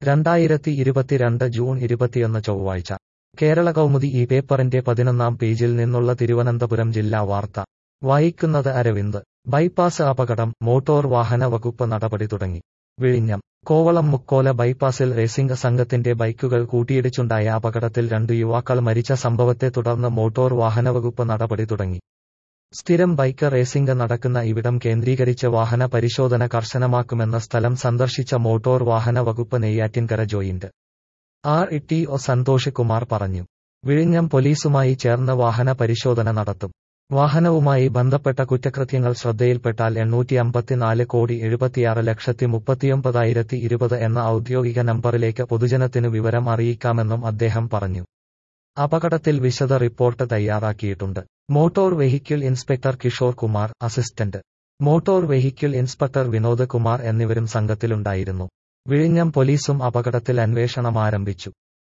രണ്ടായിരത്തി ഇരുപത്തിരണ്ട് ജൂൺ ഇരുപത്തിയൊന്ന് ചൊവ്വാഴ്ച കേരള കൗമുദി ഈ പേപ്പറിന്റെ പതിനൊന്നാം പേജിൽ നിന്നുള്ള തിരുവനന്തപുരം ജില്ലാ വാർത്ത വായിക്കുന്നത് അരവിന്ദ് ബൈപ്പാസ് അപകടം മോട്ടോർ വാഹന വകുപ്പ് നടപടി തുടങ്ങി വിഴിഞ്ഞം കോവളം മുക്കോല ബൈപ്പാസിൽ റേസിംഗ് സംഘത്തിന്റെ ബൈക്കുകൾ കൂട്ടിയിടിച്ചുണ്ടായ അപകടത്തിൽ രണ്ടു യുവാക്കൾ മരിച്ച സംഭവത്തെ തുടർന്ന് മോട്ടോർ വാഹന വകുപ്പ് നടപടി തുടങ്ങി സ്ഥിരം ബൈക്ക് റേസിംഗ് നടക്കുന്ന ഇവിടം കേന്ദ്രീകരിച്ച് വാഹന പരിശോധന കർശനമാക്കുമെന്ന് സ്ഥലം സന്ദർശിച്ച മോട്ടോർ വാഹന വകുപ്പ് Neyyattinkara joint R T O Santhosh Kumar പറഞ്ഞു വിഴിഞ്ഞം പോലീസുമായി ചേർന്ന് വാഹന പരിശോധന നടത്തും വാഹനവുമായി ബന്ധപ്പെട്ട കുറ്റകൃത്യങ്ങൾ ശ്രദ്ധയിൽപ്പെട്ടാൽ എണ്ണൂറ്റി അമ്പത്തിനാല് കോടി എഴുപത്തിയാറ് ലക്ഷത്തി മുപ്പത്തിയൊമ്പതായിരത്തി ഇരുപത് എന്ന ഔദ്യോഗിക നമ്പറിലേക്ക് പൊതുജനത്തിനു വിവരം അറിയിക്കാമെന്നും അദ്ദേഹം പറഞ്ഞു അപകടത്തിൽ വിശദ റിപ്പോർട്ട് തയ്യാറാക്കിയിട്ടുണ്ട് motor vehicle inspector Kishore Kumar assistant motor vehicle inspector Vinod Kumar എന്നിവരും സംഘത്തിലുണ്ടായിരുന്നു വിഴിഞ്ഞം പോലീസും അപകടത്തിൽ അന്വേഷണം ആരംഭിച്ചു